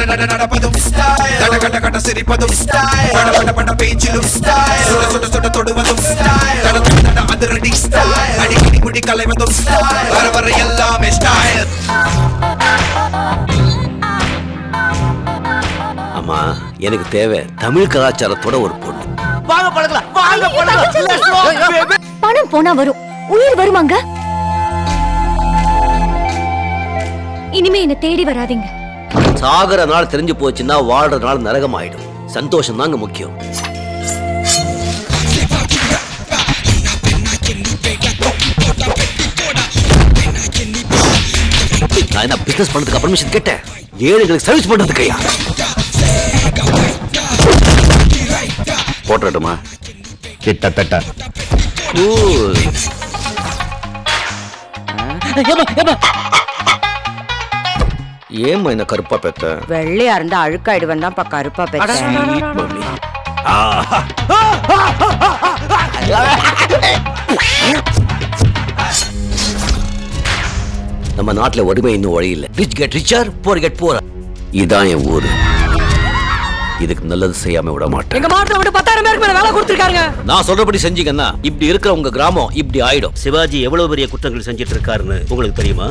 நட நடப்பதும் கட கட கட சிரிப்பதும் பட பட பட பேச்சிலும் சுட சுட சுட தொடுவதும் தட தட தட அதிரடி அடிக்கடி முடி கலைவதும் வர வர எல்லாமே ஸ்டைல் அம்மா எனக்கு தேவை தமிழ் கலாச்சாரத்தோட ஒரு பொண்ணு வாங்க பழகலாம் வாங்க பழகலாம் பணம் போனா வரும் உயிர் வருமாங்க இனிமே என்ன தேடி வராதீங்க சாகர நாள் தெரிஞ்சு போச்சுன்னா வாழ்ற நாள் நரகம் ஆயிடும் சந்தோஷம் தாங்க முக்கியம் நான் என்ன பிசினஸ் பண்ணதுக்கு பர்மிஷன் கேட்டேன் ஏழைகளுக்கு சர்வீஸ் பண்றதுக்கு ஐயா போட்டுட்டுமா கிட்டத்தட்ட கூல் ஏம்மா இந்த கருப்பா பெத்த வெள்ளையா இருந்தா அழுக்காயிடுவன் தான் கருப்பா பெற்றேன் மம்மி நம்ம நாட்டுல வறுமை இன்னும் வழியில்லை rich get richer poor get poor இதான் என் ஊரு இதுக்கு நல்லது செய்யாம விட மாட்டேன் எங்க மாவட்டத்துல விட்டு பத்தாயிரம் பேருக்கு மேல வேலை கொடுத்துருக்காங்க நான் சொல்றபடி செஞ்சீங்கன்னா இப்படி இருக்கிற உங்க கிராமம் இப்படி ஆயிடும் சிவாஜி எவ்வளவு பெரிய குற்றங்கள் செஞ்சிட்டு இருக்காருன்னு உங்களுக்கு தெரியுமா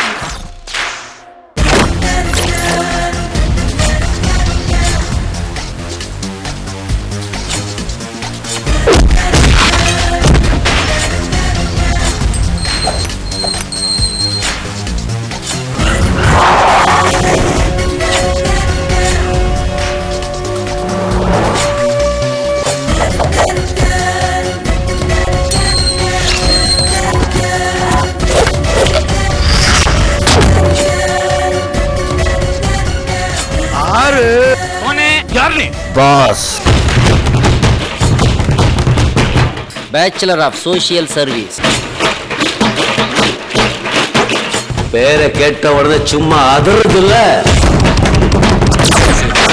boss bachelor of social service பேரை கேட்ட உடனே சும்மா அதறது இல்ல